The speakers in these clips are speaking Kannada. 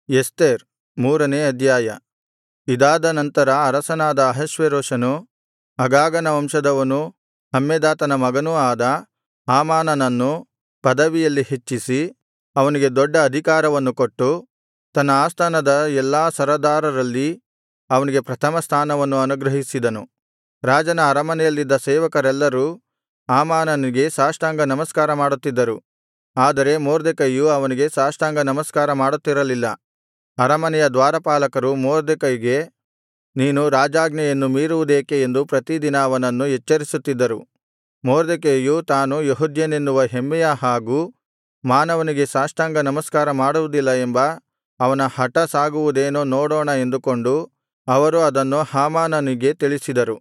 ಎಸ್ತೇರ್ ಮೂರನೇ ಅಧ್ಯಾಯ ಇದಾದ ನಂತರ ಅರಸನಾದ ಅಹಷ್ವೇರೋಷನು ಅಗಾಗನ ವಂಶದವನೂ ಹಮ್ಮೆದಾತನ ಮಗನೂ ಆದ ಹಾಮಾನನನ್ನು ಪದವಿಯಲ್ಲಿ ಹೆಚ್ಚಿಸಿ ಅವನಿಗೆ ದೊಡ್ಡ ಅಧಿಕಾರವನ್ನು ಕೊಟ್ಟು ತನ್ನ ಆಸ್ಥಾನದ ಎಲ್ಲಾ ಸರದಾರರಲ್ಲಿ ಅವನಿಗೆ ಪ್ರಥಮ ಸ್ಥಾನವನ್ನು ಅನುಗ್ರಹಿಸಿದನು ರಾಜನ ಅರಮನೆಯಲ್ಲಿದ್ದ ಸೇವಕರೆಲ್ಲರೂ ಹಾಮಾನನಿಗೆ ಸಾಷ್ಟಾಂಗ ನಮಸ್ಕಾರ ಮಾಡುತ್ತಿದ್ದರು ಆದರೆ ಮೊರ್ದೆಕೈಯು ಅವನಿಗೆ ಸಾಷ್ಟಾಂಗ ನಮಸ್ಕಾರ ಮಾಡುತ್ತಿರಲಿಲ್ಲ ಅರಮನೆಯ ದ್ವಾರಪಾಲಕರು ಮೊರ್ದೆಕೈಗೆ ನೀನು ರಾಜಾಜ್ಞೆಯನ್ನು ಮೀರುವುದೇಕೆ ಎಂದು ಪ್ರತಿದಿನ ಅವನನ್ನು ಎಚ್ಚರಿಸುತ್ತಿದ್ದರು ಮೊರ್ದೆಕೈಯು ತಾನು ಯೆಹೂದ್ಯನೆನ್ನುವ ಹೆಮ್ಮೆಯ ಹಾಗೂ ಮಾನವನಿಗೆ ಸಾಷ್ಟಾಂಗ ನಮಸ್ಕಾರ ಮಾಡುವುದಿಲ್ಲ ಎಂಬ ಅವನ ಹಠ ಸಾಗುವುದೇನೋ ನೋಡೋಣ ಎಂದುಕೊಂಡು ಅವರು ಅದನ್ನು ಹಾಮಾನನಿಗೆ ತಿಳಿಸಿದರು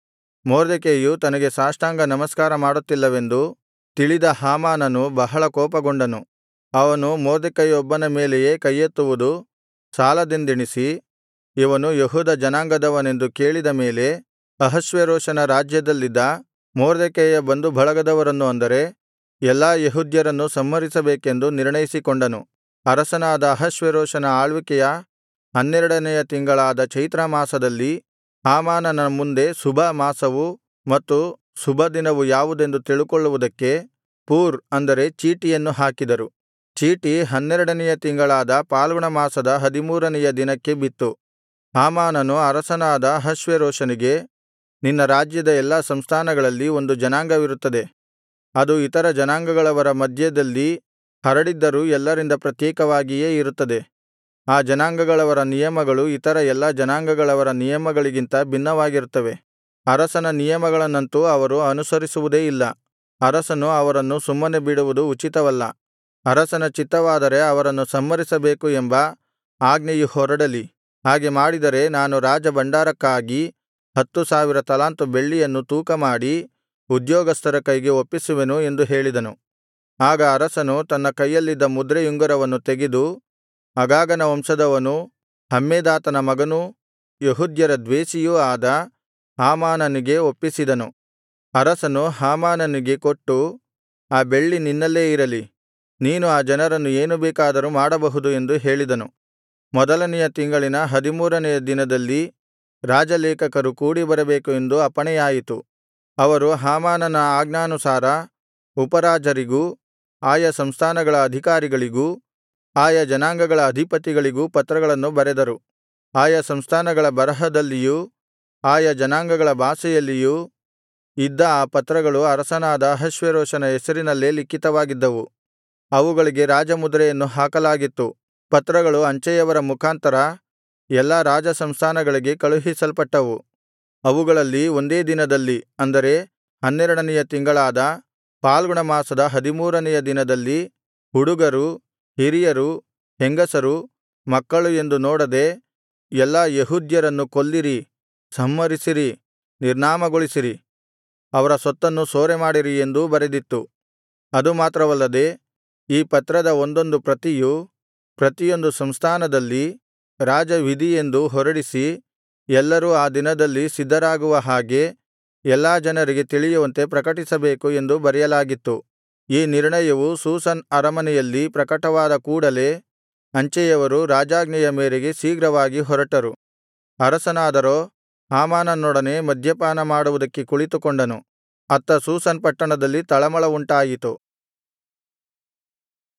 ಮೊರ್ದೆಕೈಯು ತನಗೆ ಸಾಷ್ಟಾಂಗ ನಮಸ್ಕಾರ ಮಾಡುತ್ತಿಲ್ಲವೆಂದು ತಿಳಿದ ಹಾಮಾನನು ಬಹಳ ಕೋಪಗೊಂಡನು ಅವನು ಮೊರ್ದೆಕೈಯೊಬ್ಬನ ಮೇಲೆಯೇ ಕೈಯೆತ್ತುವುದು ಸಾಲದೆಂದೆಣಿಸಿ ಇವನು ಯೆಹೂದ ಜನಾಂಗದವನೆಂದು ಕೇಳಿದ ಮೇಲೆ ಅಹಷ್ವೇರೋಷನ ರಾಜ್ಯದಲ್ಲಿದ್ದ ಮೊರ್ದೆಕೈಯ ಬಂಧುಬಳಗದವರನ್ನು ಅಂದರೆ ಎಲ್ಲಾ ಯೆಹೂದ್ಯರನ್ನು ಸಂಹರಿಸಬೇಕೆಂದು ನಿರ್ಣಯಿಸಿಕೊಂಡನು ಅರಸನಾದ ಅಹಷ್ವೇರೋಷನ ಆಳ್ವಿಕೆಯ ಹನ್ನೆರಡನೆಯ ತಿಂಗಳಾದ ಚೈತ್ರಮಾಸದಲ್ಲಿ ಹಾಮಾನನ ಮುಂದೆ ಶುಭ ಮಾಸವು ಮತ್ತು ಶುಭದಿನವು ಯಾವುದೆಂದು ತಿಳುಕೊಳ್ಳುವುದಕ್ಕೆ ಪೂರ್ ಅಂದರೆ ಚೀಟಿಯನ್ನು ಹಾಕಿದರು ಚೀಟಿ ಹನ್ನೆರಡನೆಯ ತಿಂಗಳಾದ ಫಾಲ್ಗುಣಮಾಸದ ಹದಿಮೂರನೆಯ ದಿನಕ್ಕೆ ಬಿತ್ತು ಹಾಮಾನನು ಅರಸನಾದ ಅಹಷ್ವೇರೋಷನಿಗೆ ನಿನ್ನ ರಾಜ್ಯದ ಎಲ್ಲಾ ಸಂಸ್ಥಾನಗಳಲ್ಲಿ ಒಂದು ಜನಾಂಗವಿರುತ್ತದೆ ಅದು ಇತರ ಜನಾಂಗಗಳವರ ಮಧ್ಯದಲ್ಲಿ ಹರಡಿದ್ದರೂ ಎಲ್ಲರಿಂದ ಪ್ರತ್ಯೇಕವಾಗಿಯೇ ಇರುತ್ತದೆ ಆ ಜನಾಂಗಗಳವರ ನಿಯಮಗಳು ಇತರ ಎಲ್ಲಾ ಜನಾಂಗಗಳವರ ನಿಯಮಗಳಿಗಿಂತ ಭಿನ್ನವಾಗಿರುತ್ತವೆ ಅರಸನ ನಿಯಮಗಳನ್ನಂತೂ ಅವರು ಅನುಸರಿಸುವುದೇ ಇಲ್ಲ ಅರಸನು ಅವರನ್ನು ಸುಮ್ಮನೆ ಬಿಡುವುದು ಉಚಿತವಲ್ಲ ಅರಸನ ಚಿತ್ತವಾದರೆ ಅವರನ್ನು ಸಂಹರಿಸಬೇಕು ಎಂಬ ಆಜ್ಞೆಯು ಹೊರಡಲಿ ಹಾಗೆ ಮಾಡಿದರೆ ನಾನು ರಾಜಭಂಡಾರಕ್ಕಾಗಿ ಹತ್ತು ಸಾವಿರ ತಲಾಂತು ಬೆಳ್ಳಿಯನ್ನು ತೂಕಮಾಡಿ ಉದ್ಯೋಗಸ್ಥರ ಕೈಗೆ ಒಪ್ಪಿಸುವೆನು ಎಂದು ಹೇಳಿದನು ಆಗ ಅರಸನು ತನ್ನ ಕೈಯಲ್ಲಿದ್ದ ಮುದ್ರೆಯುಂಗುರವನ್ನು ತೆಗೆದು ಅಗಾಗನ ವಂಶದವನೂ ಹಮ್ಮೆದಾತನ ಮಗನೂ ಯೆಹೂದ್ಯರ ದ್ವೇಷಿಯೂ ಆದ ಹಾಮಾನನಿಗೆ ಒಪ್ಪಿಸಿದನು ಅರಸನು ಹಾಮಾನನಿಗೆ ಕೊಟ್ಟು ಆ ಬೆಳ್ಳಿ ನಿನ್ನಲ್ಲೇ ಇರಲಿ ನೀನು ಆ ಜನರನ್ನು ಏನು ಬೇಕಾದರೂ ಮಾಡಬಹುದು ಎಂದು ಹೇಳಿದನು ಮೊದಲನೆಯ ತಿಂಗಳಿನ ಹದಿಮೂರನೆಯ ದಿನದಲ್ಲಿ ರಾಜಲೇಖಕರು ಕೂಡಿಬರಬೇಕು ಎಂದು ಅಪ್ಪಣೆಯಾಯಿತು ಅವರು ಹಾಮಾನನ ಆಜ್ಞಾನುಸಾರ ಉಪರಾಜರಿಗೂ ಆಯಾ ಸಂಸ್ಥಾನಗಳ ಅಧಿಕಾರಿಗಳಿಗೂ ಆಯಾ ಜನಾಂಗಗಳ ಅಧಿಪತಿಗಳಿಗೂ ಪತ್ರಗಳನ್ನು ಬರೆದರು ಆಯಾ ಸಂಸ್ಥಾನಗಳ ಬರಹದಲ್ಲಿಯೂ ಆಯಾ ಜನಾಂಗಗಳ ಭಾಷೆಯಲ್ಲಿಯೂ ಇದ್ದ ಆ ಪತ್ರಗಳು ಅರಸನಾದ ಅಹಷ್ವೇರೋಷನ ಹೆಸರಿನಲ್ಲೇ ಲಿಖಿತವಾಗಿದ್ದವು ಅವುಗಳಿಗೆ ರಾಜಮುದ್ರೆಯನ್ನು ಹಾಕಲಾಗಿತ್ತು ಪತ್ರಗಳು ಅಂಚೆಯವರ ಮುಖಾಂತರ ಎಲ್ಲಾ ರಾಜಸಂಸ್ಥಾನಗಳಿಗೆ ಕಳುಹಿಸಲ್ಪಟ್ಟವು ಅವುಗಳಲ್ಲಿ ಒಂದೇ ದಿನದಲ್ಲಿ ಅಂದರೆ ಹನ್ನೆರಡನೆಯ ತಿಂಗಳಾದ ಫಾಲ್ಗುಣಮಾಸದ ಹದಿಮೂರನೆಯ ದಿನದಲ್ಲಿ ಹುಡುಗರು ಹಿರಿಯರು ಹೆಂಗಸರು ಮಕ್ಕಳು ಎಂದು ನೋಡದೆ ಎಲ್ಲಾ ಯೆಹೂದ್ಯರನ್ನು ಕೊಲ್ಲಿರಿ ಸಂಹರಿಸಿರಿ ನಿರ್ನಾಮಗೊಳಿಸಿರಿ ಅವರ ಸೊತ್ತನ್ನು ಸೂರೆಮಾಡಿರಿ ಎಂದೂ ಬರೆದಿತ್ತು ಅದು ಮಾತ್ರವಲ್ಲದೆ ಈ ಪತ್ರದ ಒಂದೊಂದು ಪ್ರತಿಯು ಪ್ರತಿಯೊಂದು ಸಂಸ್ಥಾನದಲ್ಲಿ ರಾಜವಿಧಿಯೆಂದು ಹೊರಡಿಸಿ ಎಲ್ಲರೂ ಆ ದಿನದಲ್ಲಿ ಸಿದ್ಧರಾಗುವ ಹಾಗೆ ಎಲ್ಲಾ ಜನರಿಗೆ ತಿಳಿಯುವಂತೆ ಪ್ರಕಟಿಸಬೇಕು ಎಂದು ಬರೆಯಲಾಗಿತ್ತು ಈ ನಿರ್ಣಯವು ಶೂಷನ್ ಅರಮನೆಯಲ್ಲಿ ಪ್ರಕಟವಾದ ಕೂಡಲೆ ಅಂಚೆಯವರು ರಾಜಾಜ್ಞೆಯ ಮೇರೆಗೆ ಶೀಘ್ರವಾಗಿ ಹೊರಟರು ಅರಸನಾದರೋ ಹಾಮಾನನೊಡನೆ ಮದ್ಯಪಾನ ಮಾಡುವುದಕ್ಕೆ ಕುಳಿತುಕೊಂಡನು ಅತ್ತ ಶೂಷನ್ ಪಟ್ಟಣದಲ್ಲಿ ತಳಮಳ ಉಂಟಾಯಿತು